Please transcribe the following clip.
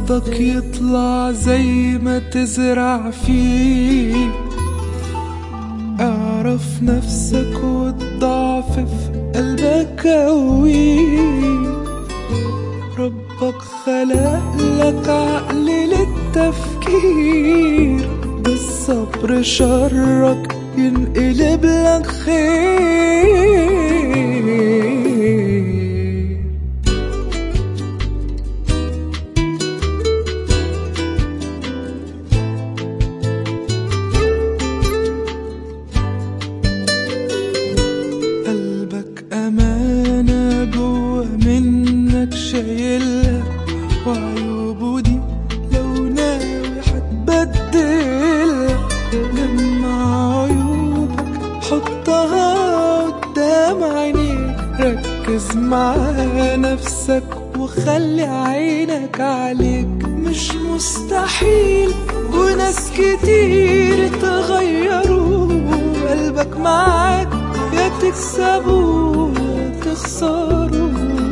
أرضك يطلع زي ما تزرع فيه اعرف نفسك والضعف في قلبك قوي ربك خلق لك عقل للتفكير بالصبر شرك ينقلب لك خير قلبك أمانة جوا منك شايلها وعيوبه دي لو ناوي هتبدلها جمع عيوبك حطها قدام عينيك ركز مع نفسك وخلي عينك عليك مش مستحيل وناس كتير تغيروا قلبك معاك يا تكسبوا يا تخسروا